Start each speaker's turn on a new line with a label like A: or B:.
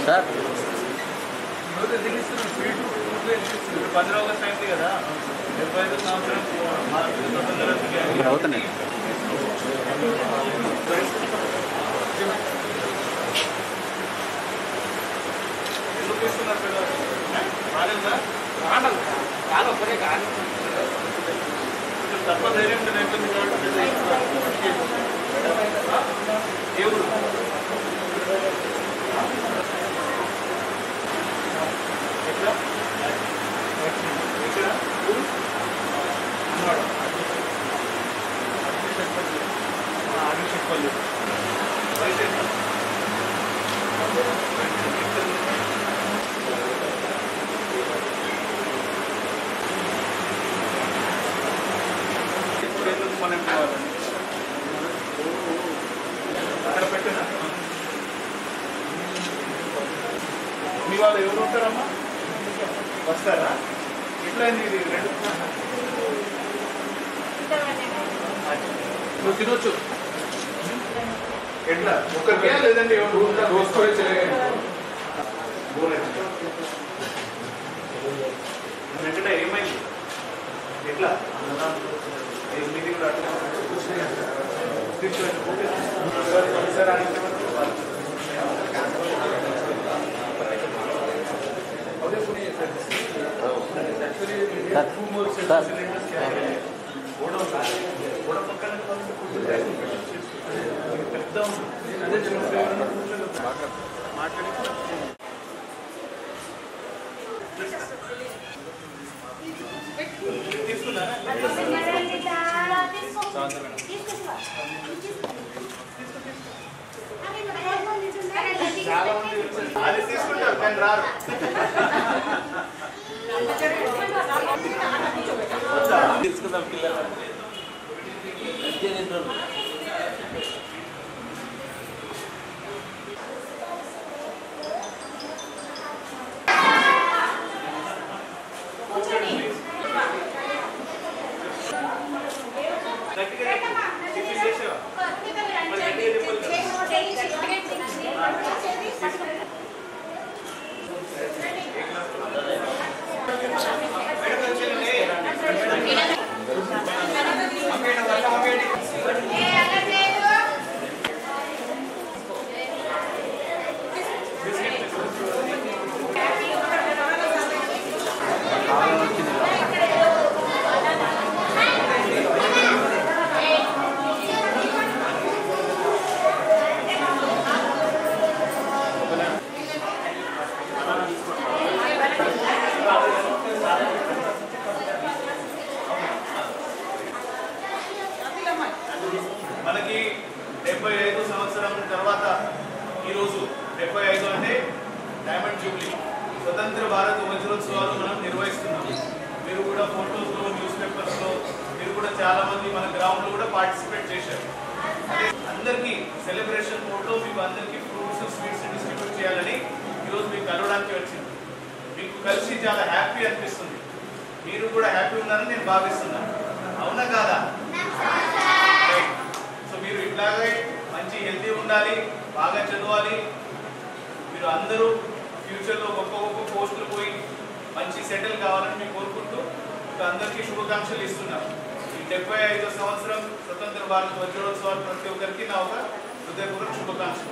A: Sir
B: రోజు ఎందుకు ఇస్తున్నారు స్వీట్ ఇప్పుడు పది ఆగస్ట్ అయింది కదా డెబ్బై ఐదు సంవత్సరం భారత స్వతంత్ర
A: ఇక్కడ అవుతున్నాయి
B: ఎందుకు ఇస్తున్నారు పిల్లలు రాలేదా కొంచెం తక్కువ ధైర్యం నేర్పింది కాబట్టి ఏ ఊరు ఎక్కడ ఎక్కడ ఊరు అన్నవాడ అభిషేక్పల్లి వయసు ఎంత? ఇప్పుడు ఎందుకు మనం పోవాలని అక్కడ పెట్టినా మీ వాళ్ళు ఎవరు ఉంటారమ్మా వస్తారా ఎట్లా అయింది ఇది రెండు నువ్వు తినొచ్చు ఎట్లా ఒక్కరికే లేదండి ఎవరు దోసుకోవాలి వెంకట ఏమైంది ఎట్లా ఏ మీటింగ్ కూడా అట్లా కూర్చోండి. ఓకే. ఒకసారి అడిగితే వాళ్ళు అదే Punya sir. Actually, we have two more sets of cylinders carry. Godown కాదు. గోడ పక్కన కూర్చుంటే పెద్ద ఉంది. అదే చిన్నప్పుడు ఎవరైనా కూర్చొని మాట్లాడి తీసుకున్నారా చాలా మంది వచ్చారు. అది తీసుకుంటారు కానీ రారు వద్దా? తీసుకుందాం పిల్లలు గట్టిగా చెప్పు. టిఫిన్ చేసావా? మరి గట్టిగా చెప్పాలి కదా. మనకి డెబ్బై ఐదు సంవత్సరం తర్వాత ఈరోజు డెబ్బై ఐదు అంటే డైమండ్ జూబ్లీ స్వతంత్ర భారత వజ్రోత్సవాలు మనం నిర్వహిస్తున్నాం మీరు కూడా ఫోటోస్లో న్యూస్ పేపర్స్లో మీరు కూడా చాలా మంది మన గ్రౌండ్లో కూడా పార్టిసిపేట్ చేశారు అదే అందరికీ సెలబ్రేషన్ ఫోటో మీకు అందరికీ ఫ్రూట్స్ స్వీట్స్ డిస్ట్రిబ్యూట్ చేయాలని ఈరోజు మీకు కలవడానికి వచ్చింది మీకు కలిసి చాలా హ్యాపీ అనిపిస్తుంది మీరు కూడా హ్యాపీ ఉన్నారని నేను భావిస్తున్నాను అవునా కాదా సో మీరు ఇట్లాగే మంచి హెల్తీ ఉండాలి బాగా చదవాలి మీరు అందరూ ఫ్యూచర్లో గొప్ప గొప్ప పోస్టులు పోయి మంచి సెటిల్ కావాలని మేము కోరుకుంటూ మీకు అందరికీ శుభాకాంక్షలు ఇస్తున్నాం ఈ డెబ్బై ఐదో సంవత్సరం స్వతంత్ర భారత వజ్రోత్సవాలు ప్రతి ఒక్కరికి నా ఒక హృదయపూర్వక శుభాకాంక్షలు